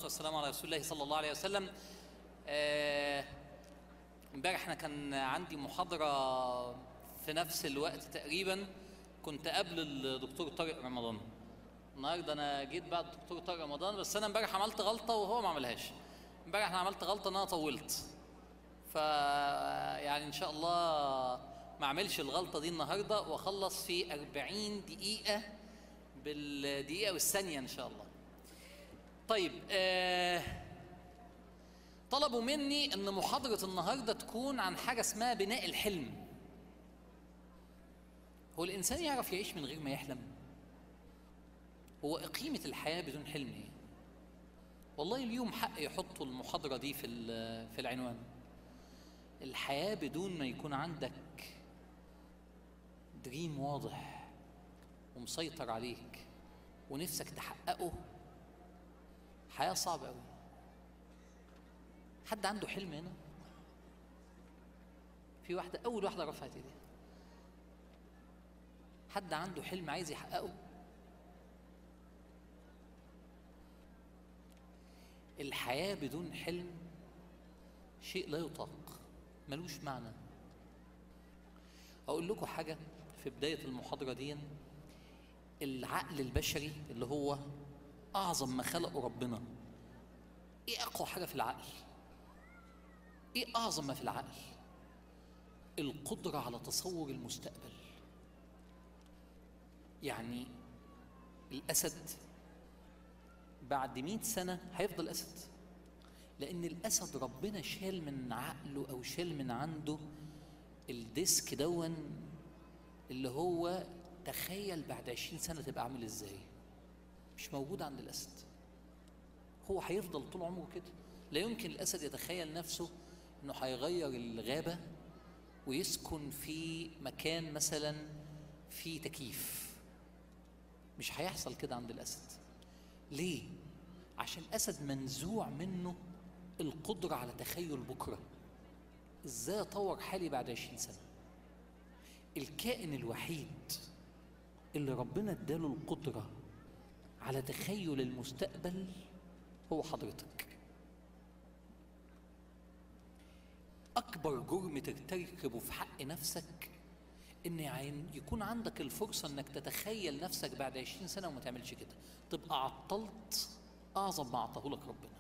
والسلام على رسول الله صلى الله عليه وسلم آه، امبارح احنا كان عندي محاضرة في نفس الوقت تقريبا كنت قبل الدكتور طارق رمضان النهارده انا جيت بعد الدكتور طارق رمضان بس انا امبارح عملت غلطة وهو ما عملهاش امبارح انا عملت غلطة ان انا طولت ف يعني ان شاء الله ما اعملش الغلطة دي النهارده واخلص في 40 دقيقة بالدقيقة والثانية ان شاء الله طيب آه طلبوا مني ان محاضرة النهاردة تكون عن حاجة اسمها بناء الحلم هو الانسان يعرف يعيش من غير ما يحلم هو قيمة الحياة بدون حلم ايه والله اليوم حق يحطوا المحاضرة دي في ال- في العنوان الحياة بدون ما يكون عندك دريم واضح ومسيطر عليك ونفسك تحققه حياة صعبة أوي حد عنده حلم هنا؟ في واحدة أول واحدة رفعت إيديها حد عنده حلم عايز يحققه؟ الحياة بدون حلم شيء لا يطاق ملوش معنى أقول لكم حاجة في بداية المحاضرة دي العقل البشري اللي هو أعظم ما خلقه ربنا إيه أقوى حاجة في العقل؟ إيه أعظم ما في العقل؟ القدرة على تصور المستقبل يعني الأسد بعد مئة سنة هيفضل أسد لأن الأسد ربنا شال من عقله أو شال من عنده الديسك دون اللي هو تخيل بعد عشرين سنة تبقى عامل إزاي مش موجود عند الأسد هو هيفضل طول عمره كده لا يمكن الأسد يتخيل نفسه إنه هيغير الغابة ويسكن في مكان مثلا فيه تكييف مش هيحصل كده عند الأسد ليه؟ عشان الأسد منزوع منه القدرة على تخيل بكرة إزاي أطور حالي بعد عشرين سنة الكائن الوحيد اللي ربنا اداله القدرة على تخيل المستقبل هو حضرتك أكبر جرم ترتكبه في حق نفسك إن يعني يكون عندك الفرصة إنك تتخيل نفسك بعد عشرين سنة وما تعملش كده تبقى عطلت أعظم ما أعطاه لك ربنا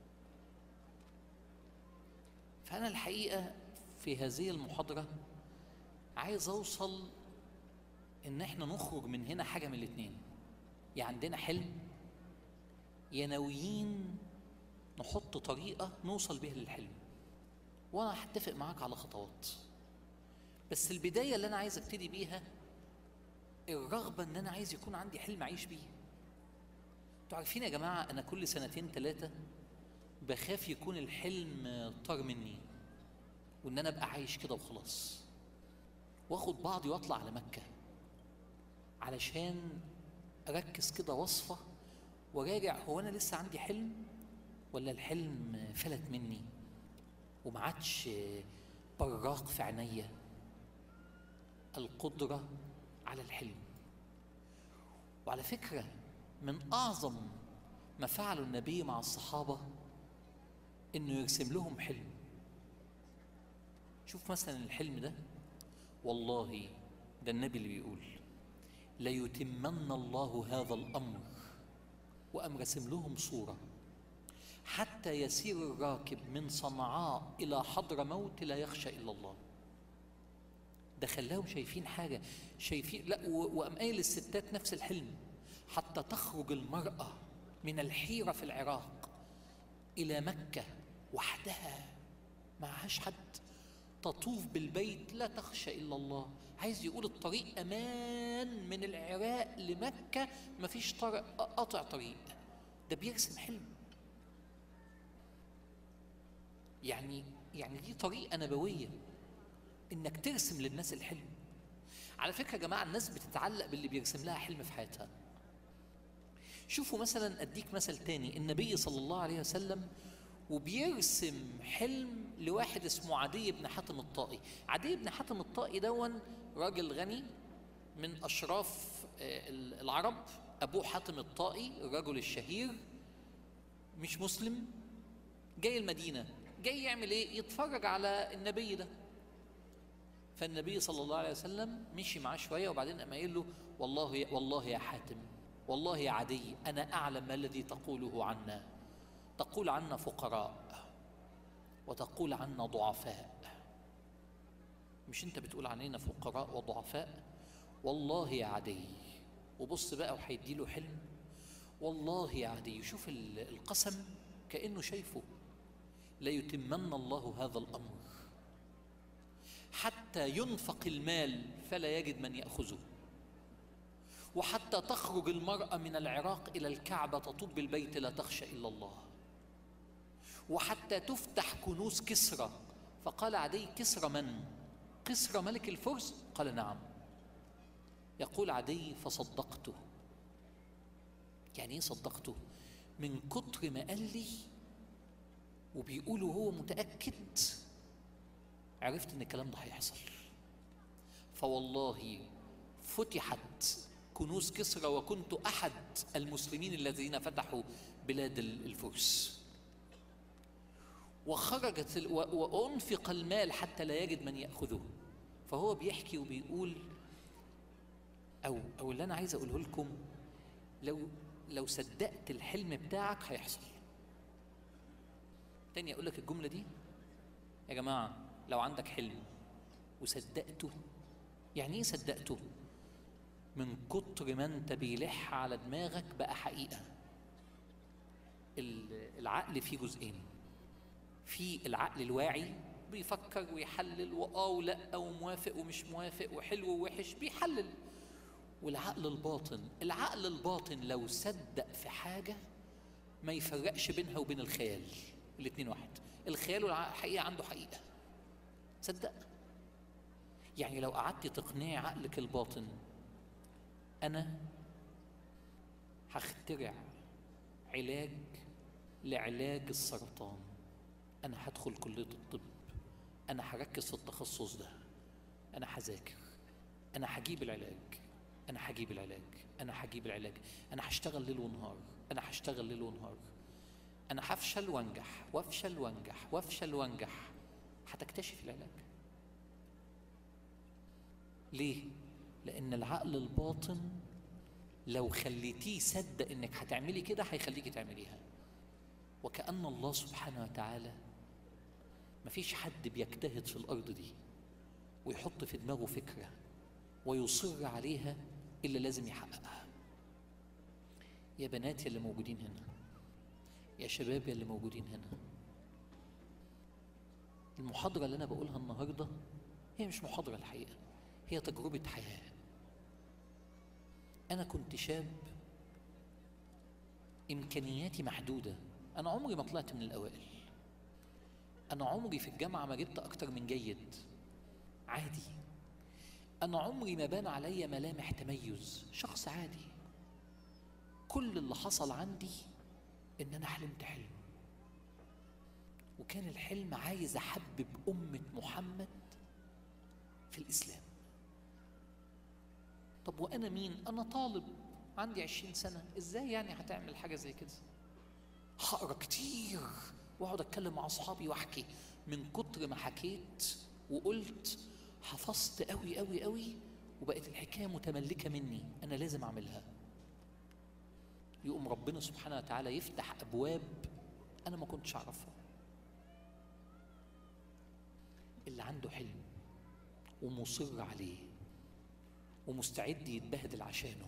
فأنا الحقيقة في هذه المحاضرة عايز أوصل إن إحنا نخرج من هنا حاجة من الاتنين يا عندنا حلم يا ناويين نحط طريقة نوصل بيها للحلم وأنا هتفق معاك على خطوات بس البداية اللي أنا عايز أبتدي بيها الرغبة إن أنا عايز يكون عندي حلم أعيش بيه انتوا عارفين يا جماعة أنا كل سنتين ثلاثة بخاف يكون الحلم طار مني وإن أنا أبقى عايش كده وخلاص واخد بعضي واطلع على مكة علشان أركز كده وصفة وراجع هو أنا لسه عندي حلم ولا الحلم فلت مني وما عادش براق في عينيا القدرة على الحلم وعلى فكرة من أعظم ما فعله النبي مع الصحابة إنه يرسم لهم حلم شوف مثلا الحلم ده والله ده النبي اللي بيقول ليتمن الله هذا الأمر وأم رسم لهم صورة حتى يسير الراكب من صنعاء إلى حضر موت لا يخشى إلا الله ده خلاهم شايفين حاجة شايفين لا و- وقام قايل للستات نفس الحلم حتى تخرج المرأة من الحيرة في العراق إلى مكة وحدها معهاش حد تطوف بالبيت لا تخشى إلا الله عايز يقول الطريق أمان من العراق لمكة مفيش طرق قطع طريق ده بيرسم حلم يعني يعني دي طريقة نبوية إنك ترسم للناس الحلم على فكرة يا جماعة الناس بتتعلق باللي بيرسم لها حلم في حياتها شوفوا مثلا أديك مثل تاني النبي صلى الله عليه وسلم وبيرسم حلم لواحد اسمه عدي بن حاتم الطائي عدي بن حاتم الطائي دون راجل غني من أشراف آه، العرب أبوه حاتم الطائي الرجل الشهير مش مسلم جاي المدينة جاي يعمل ايه يتفرج على النبي ده فالنبي صلى الله عليه وسلم مشي معاه شوية وبعدين قام قايل له والله يا والله يا حاتم والله يا عدي أنا أعلم ما الذي تقوله عنا تقول عنا فقراء وتقول عنا ضعفاء مش انت بتقول علينا فقراء وضعفاء والله يا عدي وبص بقى وهيدي له حلم والله يا عدي شوف القسم كأنه شايفه ليتمن الله هذا الأمر حتى ينفق المال فلا يجد من يأخذه وحتى تخرج المرأة من العراق إلى الكعبة تطوب بالبيت لا تخشى إلا الله وحتى تفتح كنوز كسرى فقال عدي كسرى من؟ كسرى ملك الفرس؟ قال نعم يقول عدي فصدقته يعني ايه صدقته؟ من كتر ما قال لي وبيقولوا هو متأكد عرفت ان الكلام ده هيحصل فوالله فتحت كنوز كسرى وكنت احد المسلمين الذين فتحوا بلاد الفرس وخرجت وانفق المال حتى لا يجد من ياخذه فهو بيحكي وبيقول او او اللي انا عايز اقوله لكم لو لو صدقت الحلم بتاعك هيحصل تاني اقول لك الجمله دي يا جماعه لو عندك حلم وصدقته يعني ايه صدقته من كتر ما انت بيلح على دماغك بقى حقيقه العقل فيه جزئين في العقل الواعي بيفكر ويحلل واه ولا وموافق ومش موافق وحلو ووحش بيحلل والعقل الباطن العقل الباطن لو صدق في حاجه ما يفرقش بينها وبين الخيال الاثنين واحد الخيال والحقيقه عنده حقيقه صدق يعني لو قعدت تقنعي عقلك الباطن انا هخترع علاج لعلاج السرطان انا هدخل كليه الطب انا هركز في التخصص ده انا هذاكر انا هجيب العلاج انا هجيب العلاج انا هجيب العلاج انا هشتغل ليل ونهار انا هشتغل ليل ونهار انا هفشل وانجح وافشل وانجح وافشل وانجح هتكتشف العلاج ليه لان العقل الباطن لو خليتيه يصدق انك هتعملي كده هيخليكي تعمليها وكأن الله سبحانه وتعالى مفيش حد بيجتهد في الأرض دي ويحط في دماغه فكرة ويصر عليها إلا لازم يحققها يا بنات اللي موجودين هنا يا شباب اللي موجودين هنا المحاضرة اللي أنا بقولها النهاردة هي مش محاضرة الحقيقة هي تجربة حياة أنا كنت شاب إمكانياتي محدودة أنا عمري ما طلعت من الأوائل أنا عمري في الجامعة ما جبت أكتر من جيد عادي أنا عمري ما بان عليا ملامح تميز شخص عادي كل اللي حصل عندي إن أنا حلمت حلم وكان الحلم عايز أحبب أمة محمد في الإسلام طب وأنا مين؟ أنا طالب عندي عشرين سنة إزاي يعني هتعمل حاجة زي كده؟ هقرا كتير واقعد اتكلم مع اصحابي واحكي من كتر ما حكيت وقلت حفظت قوي قوي قوي وبقت الحكايه متملكه مني انا لازم اعملها يقوم ربنا سبحانه وتعالى يفتح ابواب انا ما كنتش اعرفها اللي عنده حلم ومصر عليه ومستعد يتبهدل عشانه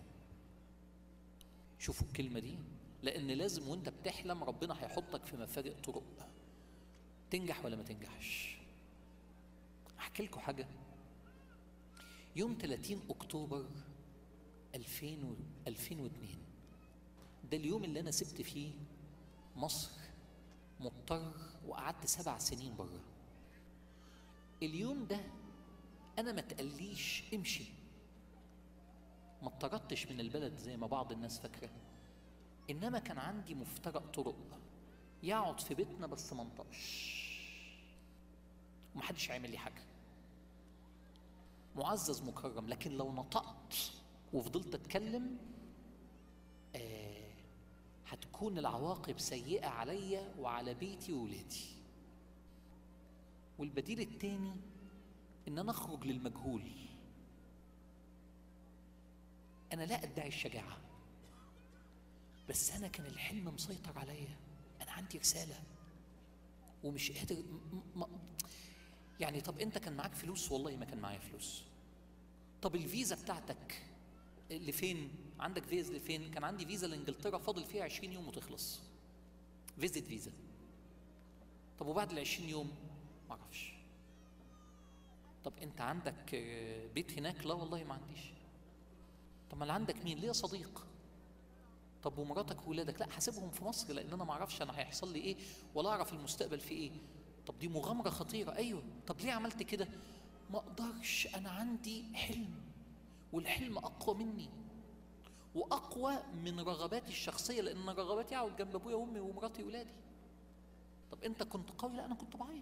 شوفوا الكلمه دي لان لازم وانت بتحلم ربنا هيحطك في مفارق طرق تنجح ولا ما تنجحش احكي لكم حاجه يوم 30 اكتوبر 2000 و 2002 ده اليوم اللي انا سبت فيه مصر مضطر وقعدت سبع سنين بره اليوم ده انا ما تقليش امشي ما اتطردتش من البلد زي ما بعض الناس فاكره انما كان عندي مفترق طرق يقعد في بيتنا بس ما انطقش ومحدش هيعمل لي حاجه معزز مكرم لكن لو نطقت وفضلت اتكلم آه هتكون العواقب سيئة عليا وعلى بيتي وولادي والبديل التاني ان انا اخرج للمجهول انا لا ادعي الشجاعة بس انا كان الحلم مسيطر عليا انا عندي رسالة ومش قادر م- م- يعني طب انت كان معاك فلوس والله ما كان معايا فلوس طب الفيزا بتاعتك لفين عندك فيز لفين كان عندي فيزا لانجلترا فاضل فيها 20 يوم وتخلص فيزيت فيزا طب وبعد ال 20 يوم ما اعرفش طب انت عندك آه، بيت هناك لا والله ما عنديش طب ما اللي عندك مين ليا صديق طب ومراتك وولادك لا حاسبهم في مصر لان انا ما اعرفش انا هيحصل لي ايه ولا اعرف المستقبل في ايه طب دي مغامره خطيره ايوه طب ليه عملت كده ما اقدرش انا عندي حلم والحلم اقوى مني واقوى من رغباتي الشخصيه لان رغباتي اقعد جنب ابويا وامي ومراتي وولادي طب انت كنت قوي لا انا كنت بعيط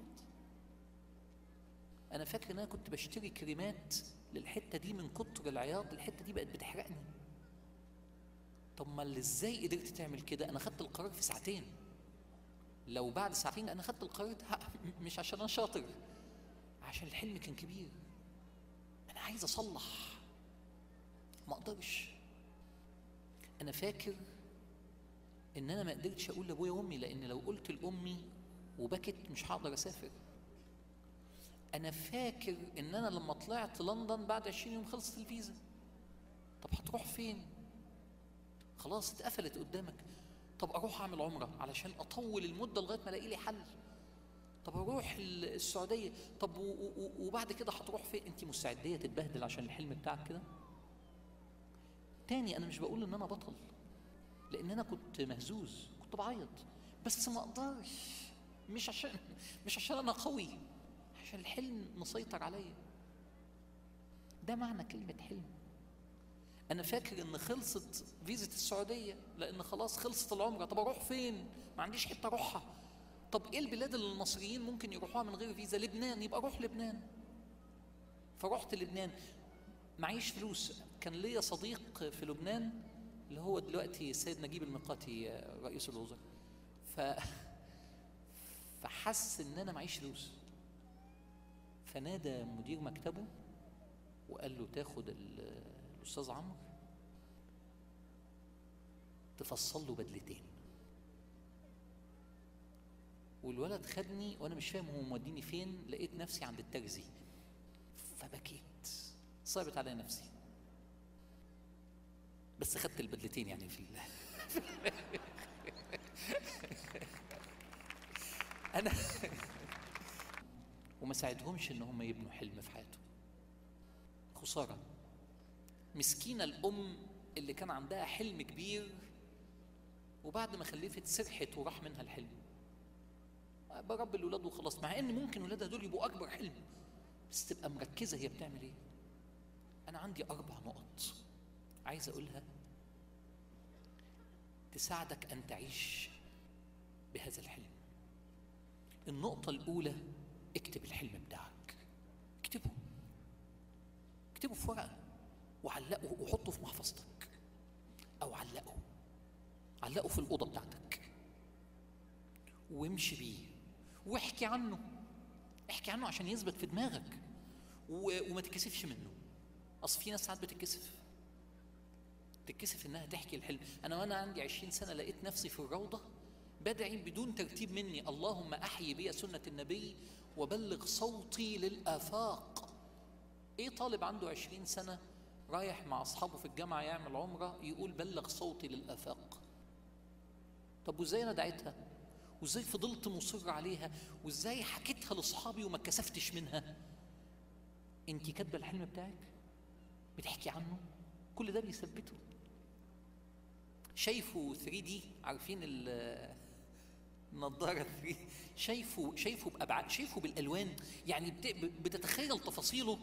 انا فاكر ان انا كنت بشتري كريمات للحته دي من كتر العياط الحته دي بقت بتحرقني طب ما اللي ازاي قدرت تعمل كده انا خدت القرار في ساعتين لو بعد ساعتين انا خدت القرار ده ه- مش عشان انا شاطر عشان الحلم كان كبير انا عايز اصلح ما اقدرش انا فاكر ان انا ما قدرتش اقول لابويا وامي لان لو قلت لامي وبكت مش هقدر اسافر انا فاكر ان انا لما طلعت لندن بعد 20 يوم خلصت الفيزا طب هتروح فين خلاص اتقفلت قدامك طب اروح اعمل عمره علشان اطول المده لغايه ما الاقي لي حل طب اروح ال- السعوديه طب و- و- و- وبعد كده هتروح فين انت مستعديه تتبهدل عشان الحلم بتاعك كده تاني انا مش بقول ان انا بطل لان انا كنت مهزوز كنت بعيط بس ما اقدرش مش عشان مش عشان انا قوي عشان الحلم مسيطر عليا ده معنى كلمة حلم أنا فاكر إن خلصت فيزة السعودية لأن خلاص خلصت العمرة طب أروح فين؟ ما عنديش حتة أروحها طب إيه البلاد اللي المصريين ممكن يروحوها من غير فيزا؟ لبنان يبقى أروح لبنان فرحت لبنان معيش فلوس كان ليا صديق في لبنان اللي هو دلوقتي السيد نجيب الميقاتي آه، رئيس الوزراء ف فحس ان انا معيش فلوس فنادى مدير مكتبه وقال له تاخد ال- الاستاذ عمرو تفصل له بدلتين والولد خدني وانا مش فاهم هو موديني فين لقيت نفسي عند الترزي فبكيت صعبت عليا نفسي بس خدت البدلتين يعني في ال... انا وما ساعدهمش ان هم يبنوا حلم في حياتهم خساره مسكينه الام اللي كان عندها حلم كبير وبعد ما خلفت سرحت وراح منها الحلم برب الولاد وخلاص مع ان ممكن ولادها دول يبقوا اكبر حلم بس تبقى مركزه هي بتعمل ايه انا عندي اربع نقط عايز اقولها تساعدك ان تعيش بهذا الحلم النقطة الأولى اكتب الحلم بتاعك اكتبه اكتبه في ورقة وعلقه وحطه في محفظتك أو علقه علقه في الأوضة بتاعتك وامشي بيه واحكي عنه احكي عنه عشان يثبت في دماغك و- وما تتكسفش منه أصل في ناس ساعات بتتكسف تتكسف انها تحكي الحلم انا وانا عندي عشرين سنه لقيت نفسي في الروضه بدعي بدون ترتيب مني اللهم احيي بي سنه النبي وبلغ صوتي للافاق ايه طالب عنده عشرين سنه رايح مع اصحابه في الجامعه يعمل عمره يقول بلغ صوتي للافاق طب وازاي انا دعيتها وازاي فضلت مصر عليها وازاي حكيتها لاصحابي وما اتكسفتش منها انت كاتبه الحلم بتاعك بتحكي عنه كل ده بيثبته شايفه 3 دي عارفين ال- النضاره 3 شايفه شايفه بابعاد شايفه بالالوان يعني بت- بتتخيل تفاصيله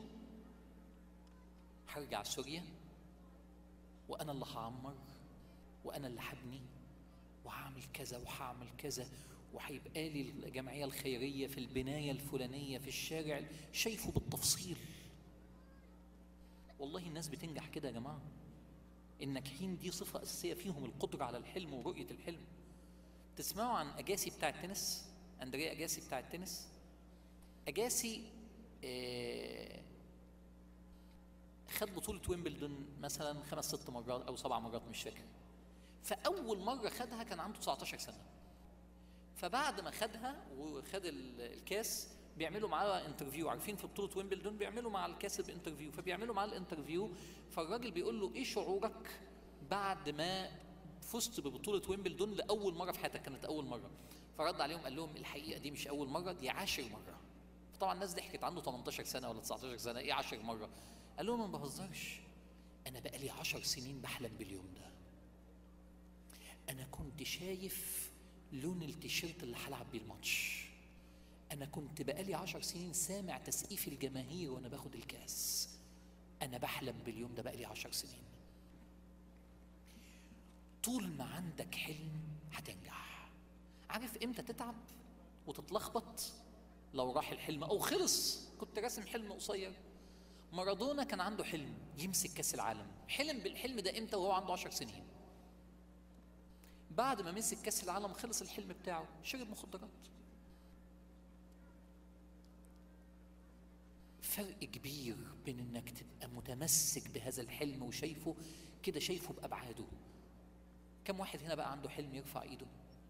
هرجع سوريا وانا اللي هعمر وانا اللي هبني وهعمل كذا وهعمل كذا وهيبقى لي الجمعيه الخيريه في البنايه الفلانيه في الشارع شايفه بالتفصيل والله الناس بتنجح كده يا جماعه الناجحين دي صفة أساسية فيهم القدرة على الحلم ورؤية الحلم تسمعوا عن أجاسي بتاع التنس أندريا أجاسي بتاع التنس أجاسي آه خد بطولة ويمبلدون مثلا خمس ست مرات أو سبع مرات مش فاكر فأول مرة خدها كان عنده 19 سنة فبعد ما خدها وخد ال- الكاس بيعملوا معاه انترفيو عارفين في بطوله ويمبلدون بيعملوا مع الكاسب انترفيو فبيعملوا معاه الانترفيو فالراجل بيقول له ايه شعورك بعد ما فزت ببطوله ويمبلدون لاول مره في حياتك كانت اول مره فرد عليهم قال لهم الحقيقه دي مش اول مره دي عاشر مره طبعا الناس ضحكت عنده 18 سنه ولا 19 سنه ايه عاشر مره قال لهم انا ما بهزرش انا بقالي 10 سنين بحلم باليوم ده انا كنت شايف لون التيشيرت اللي هلعب بيه الماتش انا كنت بقالي عشر سنين سامع تسقيف الجماهير وانا باخد الكاس انا بحلم باليوم ده بقالي عشر سنين طول ما عندك حلم هتنجح عارف امتى تتعب وتتلخبط لو راح الحلم او خلص كنت راسم حلم قصير مارادونا كان عنده حلم يمسك كاس العالم حلم بالحلم ده امتى وهو عنده عشر سنين بعد ما مسك كاس العالم خلص الحلم بتاعه شرب مخدرات فرق كبير بين انك تبقى متمسك بهذا الحلم وشايفه كده شايفه بابعاده كم واحد هنا بقى عنده حلم يرفع ايده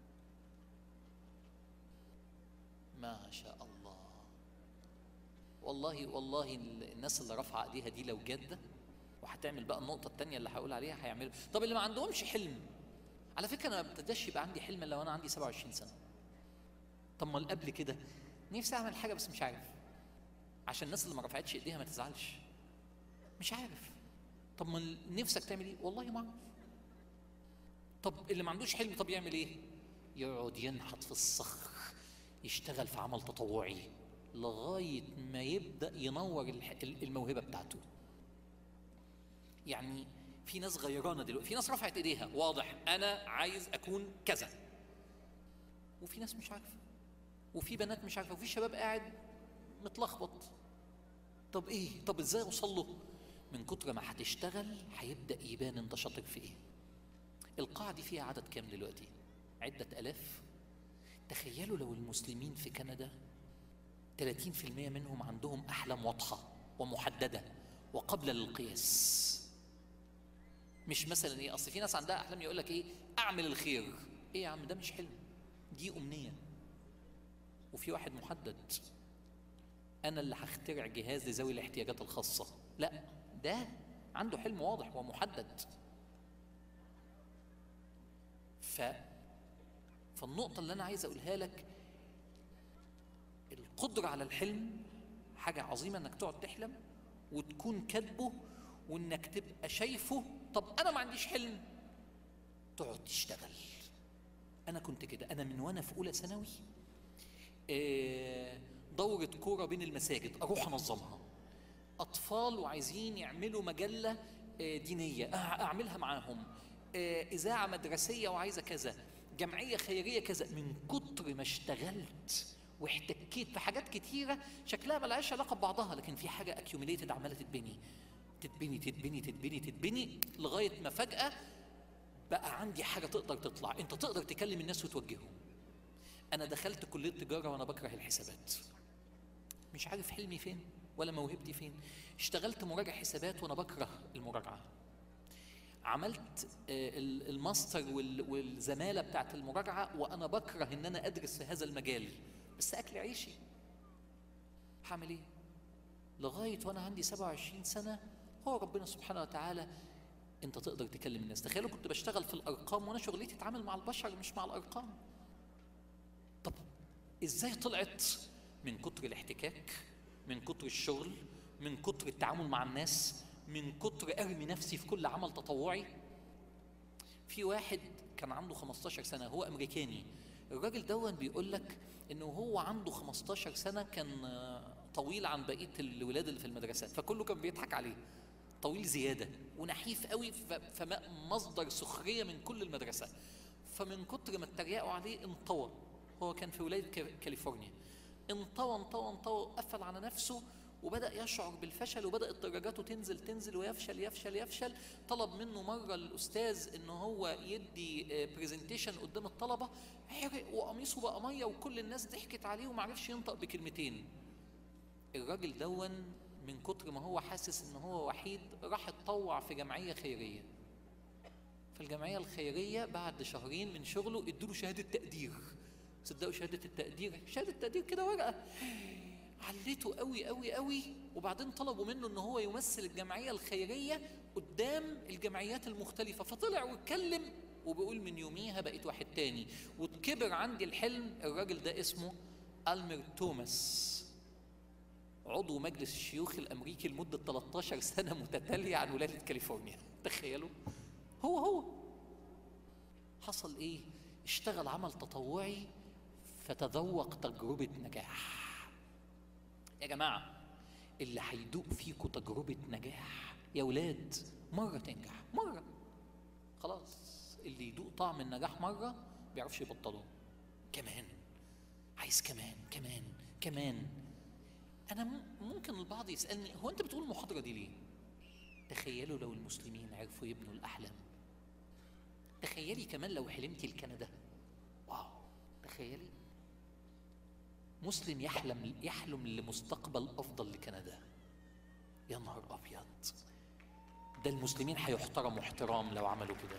ما شاء الله والله والله ال- الناس اللي رافعه ايديها دي لو جاده وهتعمل بقى النقطه الثانيه اللي هقول عليها هيعملوا طب اللي ما عندهمش حلم على فكره انا ما ابتداش يبقى عندي حلم الا وانا عندي 27 سنه طب ما اللي قبل كده نفسي اعمل حاجه بس مش عارف عشان الناس اللي ما رفعتش ايديها ما تزعلش مش عارف طب ما ال- نفسك تعمل ايه والله ما اعرف طب اللي ما عندوش حلم طب يعمل ايه يقعد ينحت في الصخر يشتغل في عمل تطوعي لغايه ما يبدا ينور الح- ال- الموهبه بتاعته يعني في ناس غيرانه دلوقتي في ناس رفعت ايديها واضح انا عايز اكون كذا وفي ناس مش عارفه وفي بنات مش عارفه وفي شباب قاعد متلخبط طب ايه طب ازاي اوصل له من كتر ما هتشتغل هيبدا يبان انت شاطر في ايه القاعه دي فيها عدد كام دلوقتي عده الاف تخيلوا لو المسلمين في كندا 30% منهم عندهم احلام واضحه ومحدده وقابله للقياس مش مثلا ايه اصل في ناس عندها احلام يقول لك ايه اعمل الخير ايه يا عم ده مش حلم دي امنيه وفي واحد محدد انا اللي هخترع جهاز لذوي الاحتياجات الخاصه لا ده عنده حلم واضح ومحدد ف فالنقطه اللي انا عايز اقولها لك القدره على الحلم حاجه عظيمه انك تقعد تحلم وتكون كاتبه وانك تبقى شايفه طب انا ما عنديش حلم تقعد تشتغل انا كنت كده انا من وانا في اولى ثانوي آه، دورة كورة بين المساجد أروح أنظمها أطفال وعايزين يعملوا مجلة آه، دينية أع- أعملها معاهم آه، إذاعة مدرسية وعايزة كذا جمعية خيرية كذا من كتر ما اشتغلت واحتكيت في حاجات كتيرة شكلها ملهاش علاقة ببعضها لكن في حاجة أكيوميليتد عمالة تتبني تتبني تتبني تتبني تتبني لغاية ما فجأة بقى عندي حاجة تقدر تطلع أنت تقدر تكلم الناس وتوجههم انا دخلت كليه تجاره وانا بكره الحسابات مش عارف حلمي فين ولا موهبتي فين اشتغلت مراجع حسابات وانا بكره المراجعه عملت آه، ال- الماستر وال- والزماله بتاعت المراجعه وانا بكره ان انا ادرس في هذا المجال بس اكل عيشي هعمل ايه لغايه وانا عندي 27 سنه هو ربنا سبحانه وتعالى انت تقدر تكلم الناس تخيلوا كنت بشتغل في الارقام وانا شغلتي اتعامل مع البشر مش مع الارقام طب ازاي طلعت من كتر الاحتكاك من كتر الشغل من كتر التعامل مع الناس من كتر ارمي نفسي في كل عمل تطوعي في واحد كان عنده 15 سنه هو امريكاني الراجل دون بيقول لك انه هو عنده 15 سنه كان آه، طويل عن بقيه الولاد اللي في المدرسه فكله كان بيضحك عليه طويل زياده ونحيف قوي ف- فمصدر سخريه من كل المدرسه فمن كتر ما اتريقوا عليه انطوى هو كان في ولايه كا- كاليفورنيا انطوى انطوى انطوى قفل على نفسه وبدأ يشعر بالفشل وبدأت درجاته تنزل تنزل ويفشل يفشل يفشل طلب منه مرة الأستاذ إن هو يدي برزنتيشن قدام الطلبة حرق وقميصه بقى مية وكل الناس ضحكت عليه ومعرفش ينطق بكلمتين الراجل دون من كتر ما هو حاسس إن هو وحيد راح اتطوع في جمعية خيرية فالجمعية الخيرية بعد شهرين من شغله ادوله شهادة تقدير صدقوا شهادة التقدير شهادة التقدير كده ورقة علته قوي قوي قوي وبعدين طلبوا منه ان هو يمثل الجمعيه الخيريه قدام الجمعيات المختلفه فطلع واتكلم وبيقول من يوميها بقيت واحد تاني وكبر عندي الحلم الراجل ده اسمه ألمر توماس عضو مجلس الشيوخ الامريكي لمده 13 سنه متتاليه عن ولايه كاليفورنيا تخيلوا هو هو حصل ايه اشتغل عمل تطوعي فتذوق تجربه نجاح يا جماعة اللي هيدوق فيكم تجربة نجاح يا ولاد مرة تنجح مرة خلاص اللي يدوق طعم النجاح مرة بيعرفش يبطلوه كمان عايز كمان كمان كمان أنا ممكن البعض يسألني هو أنت بتقول المحاضرة دي ليه؟ تخيلوا لو المسلمين عرفوا يبنوا الأحلام تخيلي كمان لو حلمتي لكندا واو تخيلي مسلم يحلم يحلم لمستقبل افضل لكندا يا نهار ابيض ده المسلمين هيحترموا احترام لو عملوا كده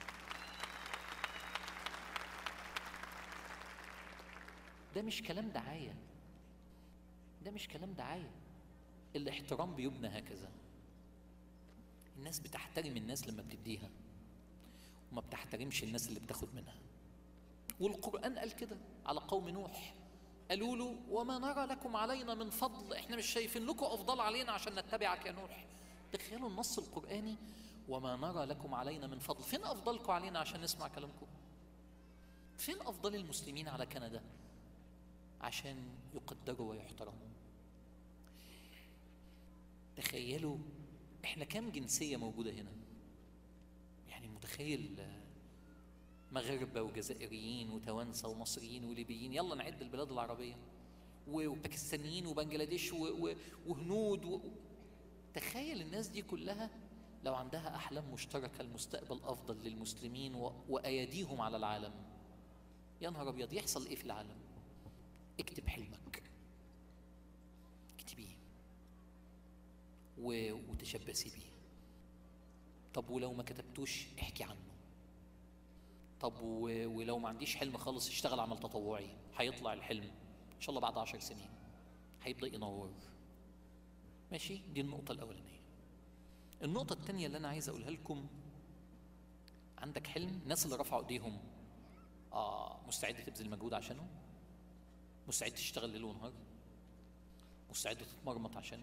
ده مش كلام دعايه ده مش كلام دعايه الاحترام بيبنى هكذا الناس بتحترم الناس لما بتديها وما بتحترمش الناس اللي بتاخد منها والقرآن قال كده على قوم نوح قالوا له وما نرى لكم علينا من فضل احنا مش شايفين لكم افضل علينا عشان نتبعك يا نوح تخيلوا النص القرآني وما نرى لكم علينا من فضل فين افضلكم علينا عشان نسمع كلامكم فين افضل المسلمين على كندا عشان يقدروا ويحترموا تخيلوا احنا كام جنسية موجودة هنا يعني متخيل مغاربة وجزائريين وتوانسة ومصريين وليبيين يلا نعد البلاد العربية وباكستانيين وبنجلاديش وهنود و... تخيل الناس دي كلها لو عندها أحلام مشتركة لمستقبل أفضل للمسلمين و... وأيديهم على العالم يا نهار أبيض يحصل إيه في العالم اكتب حلمك اكتبيه و... وتشبثي بيه طب ولو ما كتبتوش احكي عنه طب و... ولو ما عنديش حلم خالص اشتغل عمل تطوعي هيطلع الحلم ان شاء الله بعد عشر سنين هيبدا ينور ماشي دي النقطة الأولانية النقطة الثانية اللي أنا عايز أقولها لكم عندك حلم الناس اللي رفعوا إيديهم آه مستعد تبذل مجهود عشانه مستعد تشتغل ليل ونهار مستعد تتمرمط عشانه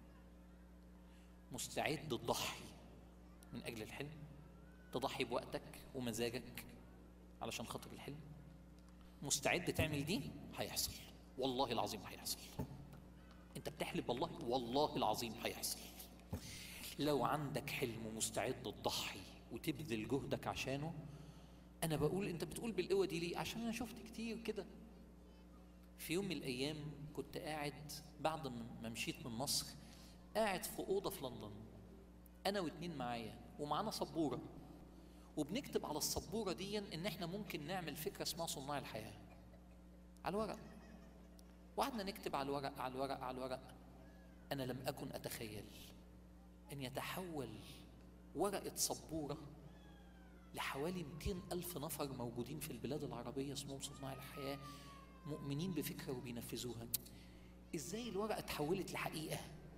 مستعد تضحي من أجل الحلم تضحي بوقتك ومزاجك علشان خاطر الحلم مستعد تعمل دي هيحصل والله العظيم هيحصل انت بتحلم بالله والله العظيم هيحصل لو عندك حلم ومستعد تضحي وتبذل جهدك عشانه انا بقول انت بتقول بالقوه دي ليه عشان انا شفت كتير كده في يوم من الايام كنت قاعد بعد ما مشيت من مصر قاعد في اوضه في لندن انا واتنين معايا ومعانا سبوره وبنكتب على السبوره دي ان احنا ممكن نعمل فكره اسمها صناع الحياه على الورق وقعدنا نكتب على الورق على الورق على الورق انا لم اكن اتخيل ان يتحول ورقه سبوره لحوالي 200 ألف نفر موجودين في البلاد العربية اسمهم صناع الحياة مؤمنين بفكرة وبينفذوها ازاي الورقة اتحولت لحقيقة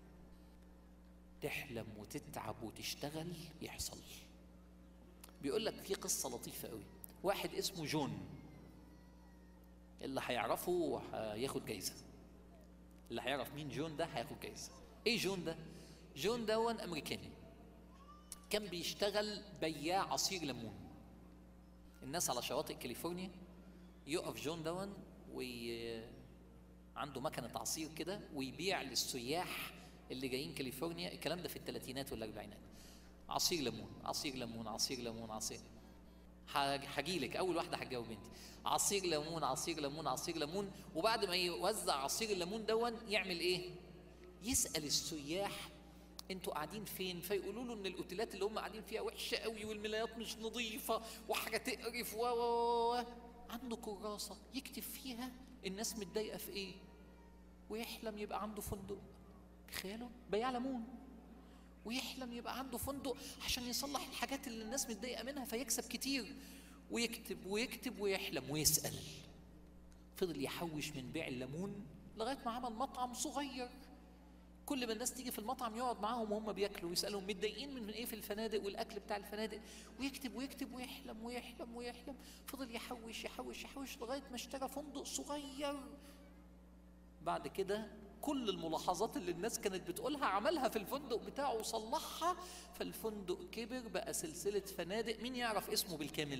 تحلم وتتعب وتشتغل يحصل بيقول لك في قصة لطيفة قوي واحد اسمه جون اللي هيعرفه هياخد جايزة اللي هيعرف مين جون ده هياخد جايزة ايه جون ده جون دون امريكاني كان بيشتغل بياع عصير ليمون الناس على شواطئ كاليفورنيا يقف جون دون وي عنده مكنة عصير كده ويبيع للسياح اللي جايين كاليفورنيا الكلام ده في الثلاثينات والاربعينات عصير ليمون عصير ليمون عصير ليمون عصير هجي لك اول واحده هتجاوب انت عصير ليمون عصير ليمون عصير ليمون وبعد ما يوزع عصير الليمون دون يعمل ايه يسال السياح انتوا قاعدين فين فيقولوا له ان الاوتيلات اللي هم قاعدين فيها وحشه قوي والملايات مش نظيفه وحاجه تقرف و و عنده كراسه يكتب فيها الناس متضايقه في ايه ويحلم يبقى عنده فندق تخيلوا بياع ليمون ويحلم يبقى عنده فندق عشان يصلح الحاجات اللي الناس متضايقه منها فيكسب كتير ويكتب ويكتب ويحلم ويسال فضل يحوش من بيع الليمون لغايه ما عمل مطعم صغير كل ما الناس تيجي في المطعم يقعد معاهم وهم بياكلوا ويسالهم متضايقين من ايه في الفنادق والاكل بتاع الفنادق ويكتب ويكتب ويحلم ويحلم ويحلم فضل يحوش يحوش يحوش لغايه ما اشترى فندق صغير بعد كده كل الملاحظات اللي الناس كانت بتقولها عملها في الفندق بتاعه وصلحها فالفندق كبر بقى سلسله فنادق مين يعرف اسمه بالكامل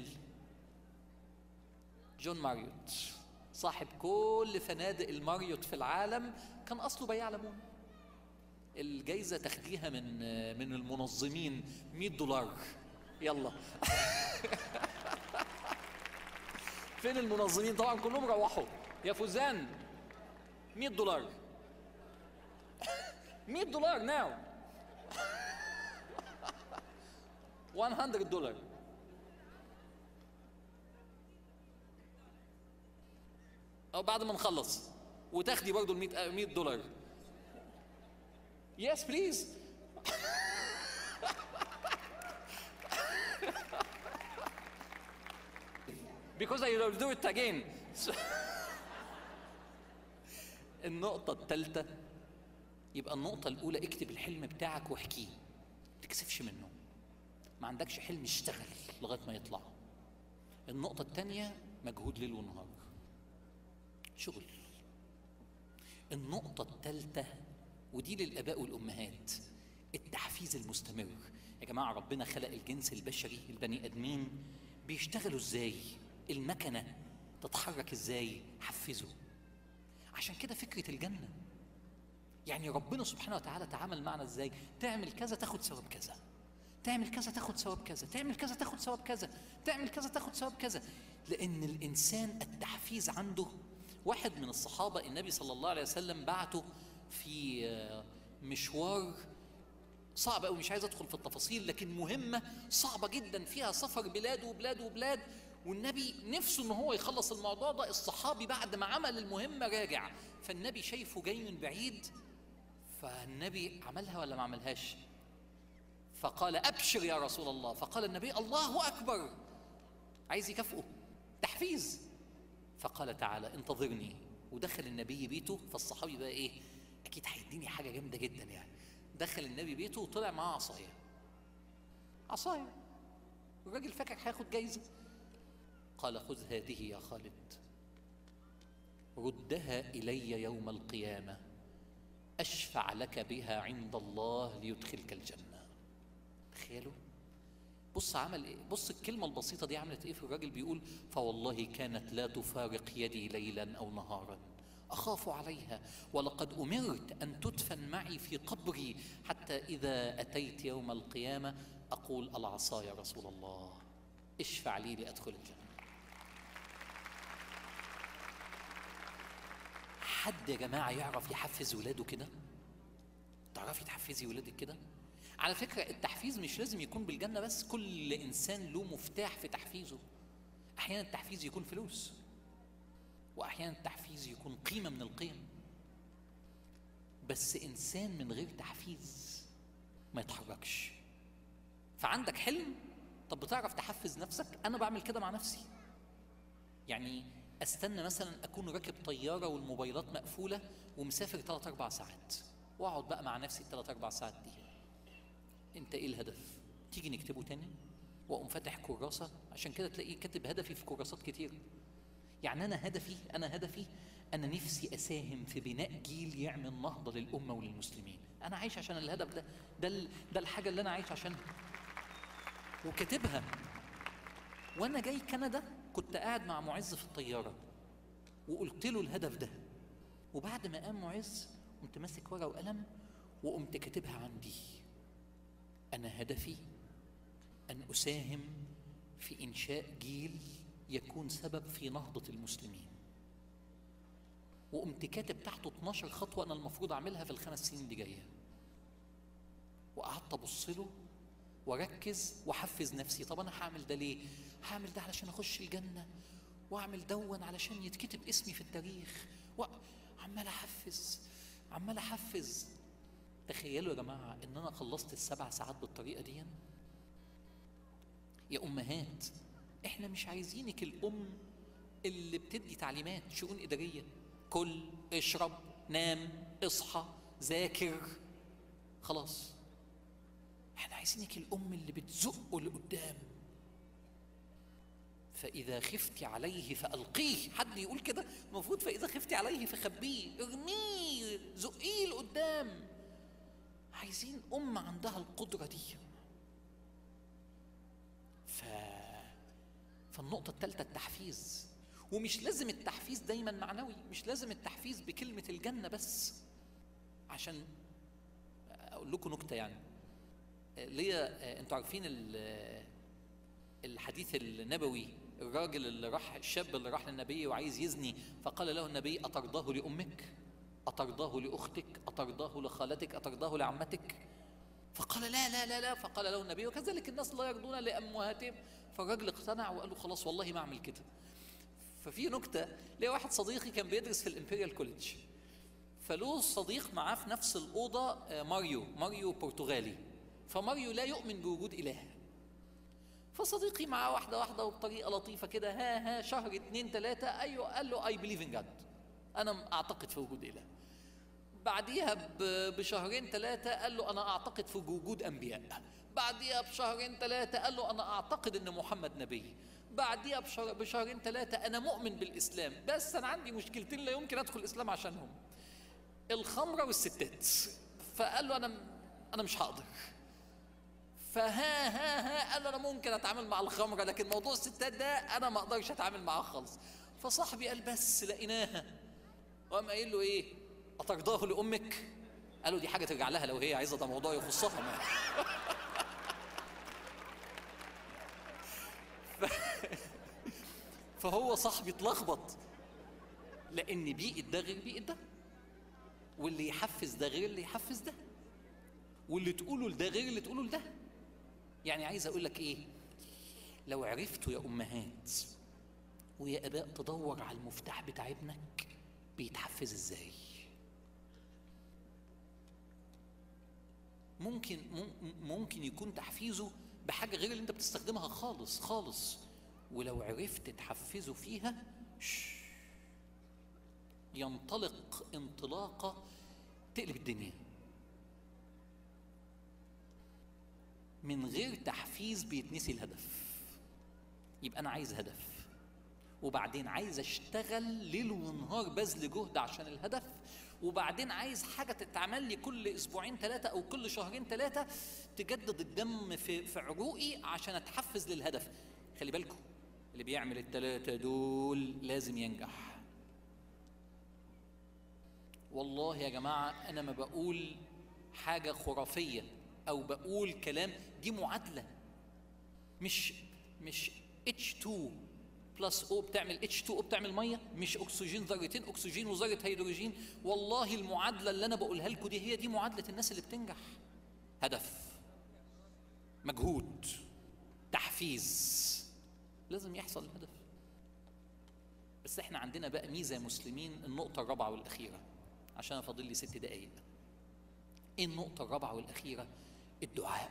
جون ماريوت صاحب كل فنادق الماريوت في العالم كان اصله بياع ليمون الجايزة تاخديها من من المنظمين 100 دولار يلا فين المنظمين طبعا كلهم روحوا يا فوزان 100 دولار 100 دولار ناو 100 دولار او بعد ما نخلص وتاخدي برضه ال 100 100 دولار Yes, please. because I will do it again. النقطة الثالثة يبقى النقطة الأولى اكتب الحلم بتاعك واحكيه ما تكسفش منه ما عندكش حلم اشتغل لغاية ما يطلع النقطة الثانية مجهود ليل ونهار شغل النقطة الثالثة ودي للاباء والامهات التحفيز المستمر يا جماعه ربنا خلق الجنس البشري البني ادمين بيشتغلوا ازاي المكنه تتحرك ازاي حفزه عشان كده فكره الجنه يعني ربنا سبحانه وتعالى تعامل معنا ازاي تعمل كذا تاخد ثواب كذا تعمل كذا تاخد ثواب كذا تعمل كذا تاخد ثواب كذا تعمل كذا تاخد ثواب كذا لان الانسان التحفيز عنده واحد من الصحابه النبي صلى الله عليه وسلم بعته في مشوار صعب قوي مش عايز ادخل في التفاصيل لكن مهمه صعبه جدا فيها سفر بلاد وبلاد وبلاد والنبي نفسه ان هو يخلص الموضوع ده الصحابي بعد ما عمل المهمه راجع فالنبي شايفه جاي من بعيد فالنبي عملها ولا ما عملهاش فقال ابشر يا رسول الله فقال النبي الله اكبر عايز يكافئه تحفيز فقال تعالى انتظرني ودخل النبي بيته فالصحابي بقى ايه اكيد هيديني حاجه جامده جدا يعني دخل النبي بيته وطلع معاه عصايه عصايه الراجل فاكر هياخد جايزه قال خذ هذه يا خالد ردها الي يوم القيامه اشفع لك بها عند الله ليدخلك الجنه تخيلوا بص عمل ايه بص الكلمه البسيطه دي عملت ايه في الراجل بيقول فوالله كانت لا تفارق يدي ليلا او نهارا اخاف عليها ولقد امرت ان تدفن معي في قبري حتى اذا اتيت يوم القيامه اقول العصا يا رسول الله اشفع لي لادخل الجنه حد يا جماعه يعرف يحفز ولاده كده تعرفي تحفزي ولادك كده على فكرة التحفيز مش لازم يكون بالجنة بس كل إنسان له مفتاح في تحفيزه أحيانا التحفيز يكون فلوس وأحيانا التحفيز يكون قيمة من القيم بس إنسان من غير تحفيز ما يتحركش فعندك حلم طب بتعرف تحفز نفسك أنا بعمل كده مع نفسي يعني استنى مثلا اكون راكب طياره والموبايلات مقفوله ومسافر 3 4 ساعات واقعد بقى مع نفسي الثلاث اربع ساعات دي انت ايه الهدف تيجي نكتبه تاني واقوم فاتح كراسه عشان كده تلاقيه كاتب هدفي في كراسات كتير يعني انا هدفي انا هدفي انا نفسي اساهم في بناء جيل يعمل نهضه للامه وللمسلمين انا عايش عشان الهدف ده ده ال- ده الحاجه اللي انا عايش عشانها وكاتبها وانا جاي كندا كنت قاعد مع معز في الطياره وقلت له الهدف ده وبعد ما قام معز قمت ماسك ورقه وقلم وقمت كاتبها عندي انا هدفي ان اساهم في انشاء جيل يكون سبب في نهضه المسلمين وقمت كاتب تحته 12 خطوه انا المفروض اعملها في الخمس سنين اللي جايه وقعدت ابص له واركز واحفز نفسي طب انا هعمل ده ليه هعمل ده علشان اخش الجنه واعمل دون علشان يتكتب اسمي في التاريخ وعمال احفز عمال احفز تخيلوا يا جماعه ان انا خلصت السبع ساعات بالطريقه دي يا امهات احنا مش عايزينك الام اللي بتدي تعليمات شؤون اداريه كل اشرب نام اصحى ذاكر خلاص احنا عايزينك الام اللي بتزقه لقدام فإذا خفت عليه فألقيه حد يقول كده المفروض فإذا خفت عليه فخبيه ارميه زقيه لقدام عايزين أم عندها القدرة دي ف... فالنقطة الثالثة التحفيز ومش لازم التحفيز دايما معنوي مش لازم التحفيز بكلمة الجنة بس عشان أقول لكم نكتة يعني ليا انتوا عارفين الحديث النبوي الراجل اللي راح الشاب اللي راح للنبي وعايز يزني فقال له النبي أترضاه لأمك أترضاه لأختك أترضاه لخالتك أترضاه لعمتك فقال لا لا لا لا فقال له النبي وكذلك الناس لا يرضون لأمهاتهم فالراجل اقتنع وقال له خلاص والله ما أعمل كده ففي نكتة ليه واحد صديقي كان بيدرس في الإمبريال كوليدج فله صديق معاه في نفس الأوضة ماريو ماريو برتغالي فماريو لا يؤمن بوجود إله فصديقي معاه واحدة واحدة وبطريقة لطيفة كده ها ها شهر اتنين تلاتة أيوه قال له أي بليف إن جاد أنا أعتقد في وجود إله بعديها بشهرين ثلاثة قال له أنا أعتقد في وجود أنبياء بعديها بشهرين ثلاثة قال له أنا أعتقد أن محمد نبي بعديها بشهر بشهرين ثلاثة أنا مؤمن بالإسلام بس أنا عندي مشكلتين لا يمكن أدخل الإسلام عشانهم الخمرة والستات فقال له أنا أنا مش هقدر فها ها ها قال له انا ممكن اتعامل مع الخمره لكن موضوع الستات ده انا ما اقدرش اتعامل معاه خالص فصاحبي قال بس لقيناها وقام قايل له ايه اترضاه لامك قال له دي حاجه ترجع لها لو هي عايزه ده موضوع يخصها ما. ف... فهو صاحبي اتلخبط لان بيئه ده غير بيئه ده واللي يحفز ده غير اللي يحفز ده واللي تقوله لده غير اللي تقوله لده يعني عايز اقول لك ايه لو عرفتوا يا امهات ويا اباء تدور على المفتاح بتاع ابنك بيتحفز ازاي ممكن ممكن يكون تحفيزه بحاجه غير اللي انت بتستخدمها خالص خالص ولو عرفت تحفزه فيها ينطلق انطلاقه تقلب الدنيا من غير تحفيز بيتنسي الهدف يبقى انا عايز هدف وبعدين عايز اشتغل ليل ونهار بذل جهد عشان الهدف وبعدين عايز حاجه تتعمل لي كل اسبوعين ثلاثه او كل شهرين ثلاثه تجدد الدم في في عروقي عشان اتحفز للهدف خلي بالكم اللي بيعمل الثلاثه دول لازم ينجح والله يا جماعه انا ما بقول حاجه خرافيه او بقول كلام دي معادله مش مش H2 بلس O بتعمل H2O بتعمل ميه مش اكسجين ذرتين اكسجين وذره هيدروجين والله المعادله اللي انا بقولها لكم دي هي دي معادله الناس اللي بتنجح هدف مجهود تحفيز لازم يحصل الهدف بس احنا عندنا بقى ميزه مسلمين النقطه الرابعه والاخيره عشان فاضل لي ست دقايق ايه النقطه الرابعه والاخيره الدعاء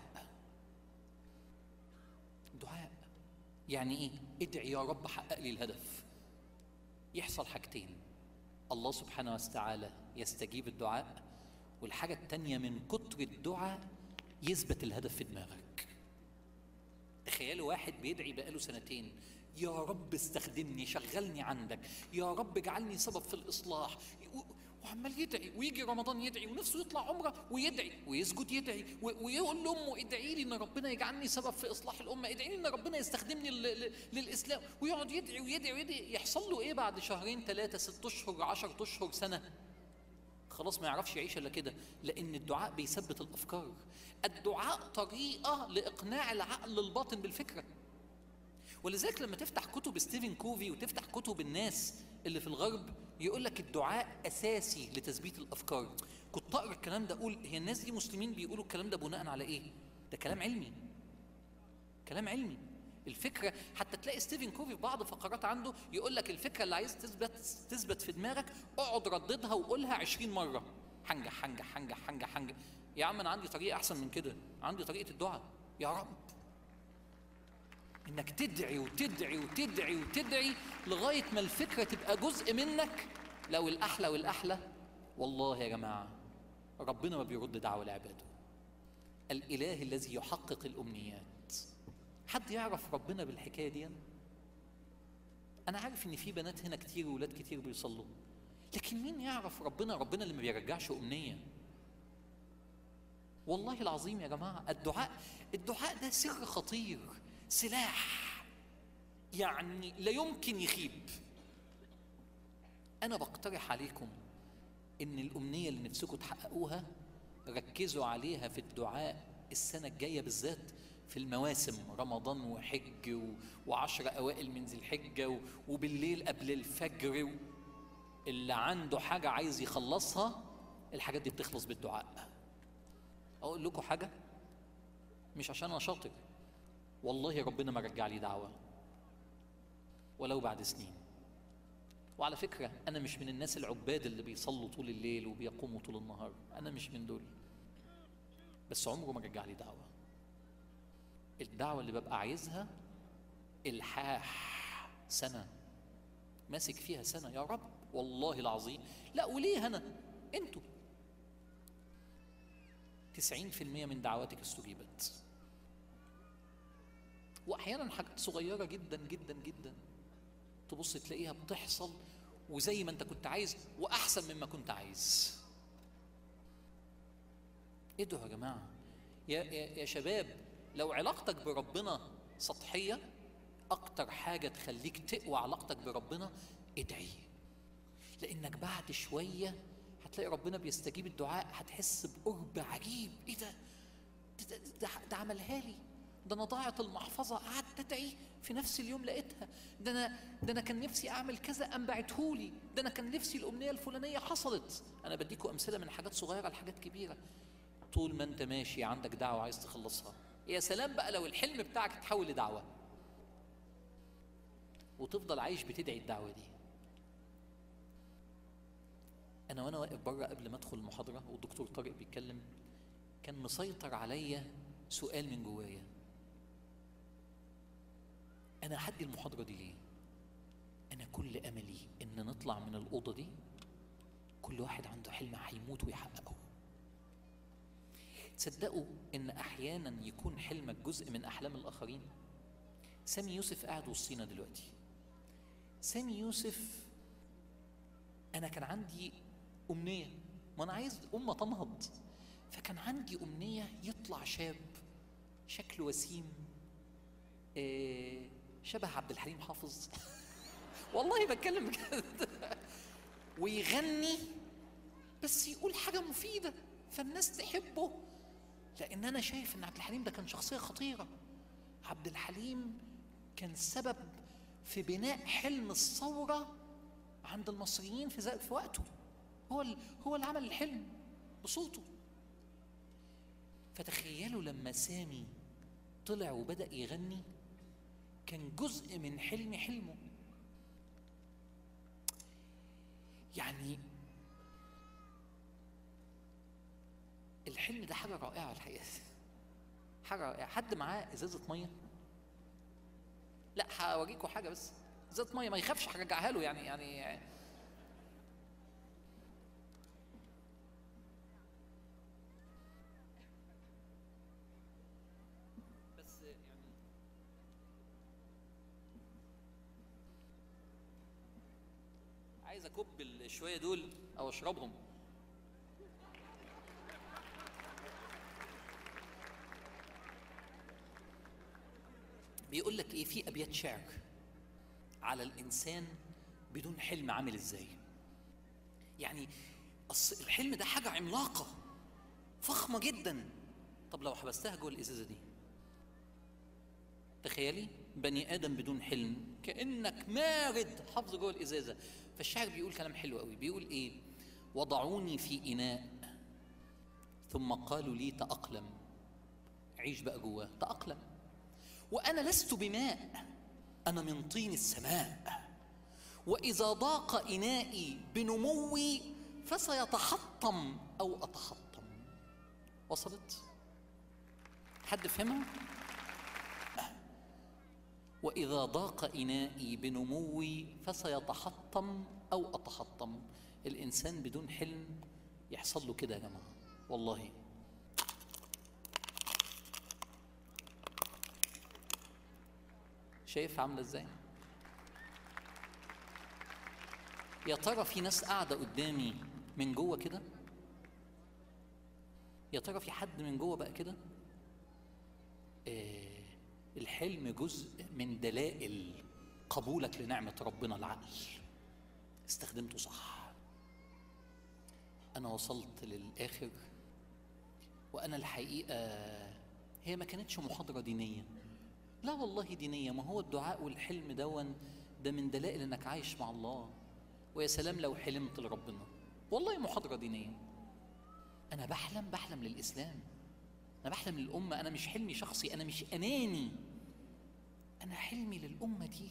الدعاء يعني ايه ادعي يا رب حقق لي الهدف يحصل حاجتين الله سبحانه وتعالى يستجيب الدعاء والحاجة التانية من كتر الدعاء يثبت الهدف في دماغك تخيلوا واحد بيدعي بقاله سنتين يا رب استخدمني شغلني عندك يا رب اجعلني سبب في الإصلاح وعمال يدعي ويجي رمضان يدعي ونفسه يطلع عمره ويدعي ويسجد يدعي ويقول لامه ادعي لي ان ربنا يجعلني سبب في اصلاح الامه ادعي لي ان ربنا يستخدمني للاسلام ويقعد يدعي ويدعي ويدعي يحصل له ايه بعد شهرين ثلاثه ست اشهر 10 اشهر سنه خلاص ما يعرفش يعيش الا كده لان الدعاء بيثبت الافكار الدعاء طريقه لاقناع العقل الباطن بالفكره ولذلك لما تفتح كتب ستيفن كوفي وتفتح كتب الناس اللي في الغرب يقول لك الدعاء اساسي لتثبيت الافكار كنت اقرا الكلام ده اقول هي الناس دي مسلمين بيقولوا الكلام ده بناء على ايه ده كلام علمي كلام علمي الفكره حتى تلاقي ستيفن كوفي في بعض فقرات عنده يقول لك الفكره اللي عايز تثبت تثبت في دماغك اقعد رددها وقولها 20 مره هنجح هنجح هنجح هنجح هنجح يا عم انا عندي طريقه احسن من كده عندي طريقه الدعاء يا رب انك تدعي وتدعي وتدعي وتدعي لغايه ما الفكره تبقى جزء منك لو الاحلى والاحلى والله يا جماعه ربنا ما بيرد دعوه لعباده الاله الذي يحقق الامنيات حد يعرف ربنا بالحكايه دي انا عارف ان في بنات هنا كتير وولاد كتير بيصلوا لكن مين يعرف ربنا ربنا اللي ما بيرجعش امنيه والله العظيم يا جماعه الدعاء الدعاء ده سر خطير سلاح يعني لا يمكن يخيب انا بقترح عليكم ان الامنيه اللي نفسكم تحققوها ركزوا عليها في الدعاء السنه الجايه بالذات في المواسم رمضان وحج و... وعشر اوائل من ذي الحجه و... وبالليل قبل الفجر و... اللي عنده حاجه عايز يخلصها الحاجات دي بتخلص بالدعاء اقول لكم حاجه مش عشان انا شاطر والله ربنا ما رجع لي دعوه ولو بعد سنين وعلى فكره انا مش من الناس العباد اللي بيصلوا طول الليل وبيقوموا طول النهار انا مش من دول بس عمره ما رجع لي دعوه الدعوه اللي ببقى عايزها الحاح سنه ماسك فيها سنه يا رب والله العظيم لا وليه انا انتوا تسعين في المية من دعواتك استجيبت واحيانا حاجات صغيره جدا جدا جدا تبص تلاقيها بتحصل وزي ما انت كنت عايز واحسن مما كنت عايز ادعوا يا جماعه يا يا, يا شباب لو علاقتك بربنا سطحيه اكتر حاجه تخليك تقوى علاقتك بربنا ادعي لانك بعد شويه هتلاقي ربنا بيستجيب الدعاء هتحس بقرب عجيب ايه ده ده, ده, ده عملها لي ده انا ضاعت المحفظه قعدت ادعي في نفس اليوم لقيتها ده انا ده انا كان نفسي اعمل كذا قام بعتهولي ده انا كان نفسي الامنيه الفلانيه حصلت انا بديكم امثله من حاجات صغيره لحاجات كبيره طول ما انت ماشي عندك دعوه عايز تخلصها يا سلام بقى لو الحلم بتاعك اتحول لدعوه وتفضل عايش بتدعي الدعوه دي انا وانا واقف بره قبل ما ادخل المحاضره والدكتور طارق بيتكلم كان مسيطر عليا سؤال من جوايا انا هدي المحاضره دي ليه انا كل املي ان نطلع من الاوضه دي كل واحد عنده حلم هيموت ويحققه تصدقوا ان احيانا يكون حلمك جزء من احلام الاخرين سامي يوسف قاعد وسطينا دلوقتي سامي يوسف انا كان عندي امنيه ما انا عايز امه تنهض فكان عندي امنيه يطلع شاب شكله وسيم آه شبه عبد الحليم حافظ والله بتكلم بجد ويغني بس يقول حاجه مفيده فالناس تحبه لان انا شايف ان عبد الحليم ده كان شخصيه خطيره عبد الحليم كان سبب في بناء حلم الثوره عند المصريين في في وقته هو ال... هو اللي عمل الحلم بصوته فتخيلوا لما سامي طلع وبدا يغني كان جزء من حلم حلمه يعني الحلم ده حاجه رائعه الحقيقه حاجه رائعه حد معاه ازازه ميه لا هوريكم حاجه بس ازازه ميه ما يخافش هرجعها له يعني يعني بس يعني عايز اكب الشويه دول او اشربهم بيقول لك ايه في ابيات شعر على الانسان بدون حلم عامل ازاي يعني أصل الحلم ده حاجه عملاقه فخمه جدا طب لو حبستها جوه الازازه دي تخيلي بني ادم بدون حلم كانك مارد حافظ جوه الازازه فالشاعر بيقول كلام حلو قوي بيقول ايه وضعوني في اناء ثم قالوا لي تاقلم عيش بقى جواه تاقلم وانا لست بماء انا من طين السماء واذا ضاق انائي بنموي فسيتحطم او اتحطم وصلت حد فهمها واذا ضاق انائي بنموي فسيتحطم او اتحطم الانسان بدون حلم يحصل له كده يا جماعه والله شايف عامله ازاي يا ترى في ناس قاعده قدامي من جوه كده يا ترى في حد من جوه بقى كده آه الحلم جزء من دلائل قبولك لنعمه ربنا العقل استخدمته صح انا وصلت للاخر وانا الحقيقه هي ما كانتش محاضره دينيه لا والله دينيه ما هو الدعاء والحلم دون ده من دلائل انك عايش مع الله ويا سلام لو حلمت لربنا والله محاضره دينيه انا بحلم بحلم للاسلام انا بحلم للامه انا مش حلمي شخصي انا مش اناني انا حلمي للامه دي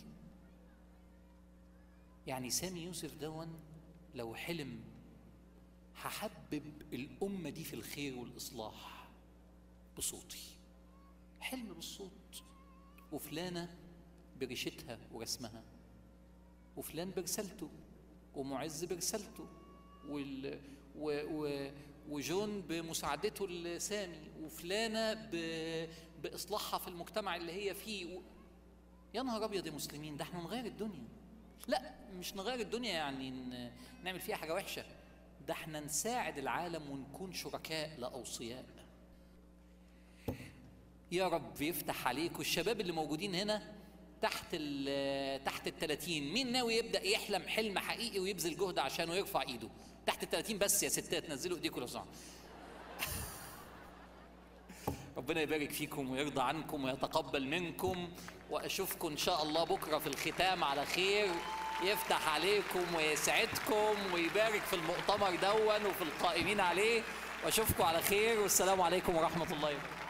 يعني سامي يوسف دون لو حلم هحبب الامه دي في الخير والاصلاح بصوتي حلم بالصوت وفلانه بريشتها ورسمها وفلان برسالته ومعز برسالته وال و... و... وجون بمساعدته لسامي وفلانه ب... باصلاحها في المجتمع اللي هي فيه و... يا نهار ابيض يا مسلمين ده احنا نغير الدنيا لا مش نغير الدنيا يعني ن... نعمل فيها حاجه وحشه ده احنا نساعد العالم ونكون شركاء لا اوصياء يا رب يفتح عليكم الشباب اللي موجودين هنا تحت ال تحت ال 30 مين ناوي يبدا يحلم حلم حقيقي ويبذل جهد عشانه يرفع ايده تحت ال 30 بس يا ستات نزلوا ايديكم لو سمحتوا ربنا يبارك فيكم ويرضى عنكم ويتقبل منكم واشوفكم ان شاء الله بكره في الختام على خير يفتح عليكم ويسعدكم ويبارك في المؤتمر دون وفي القائمين عليه واشوفكم على خير والسلام عليكم ورحمه الله وبركاته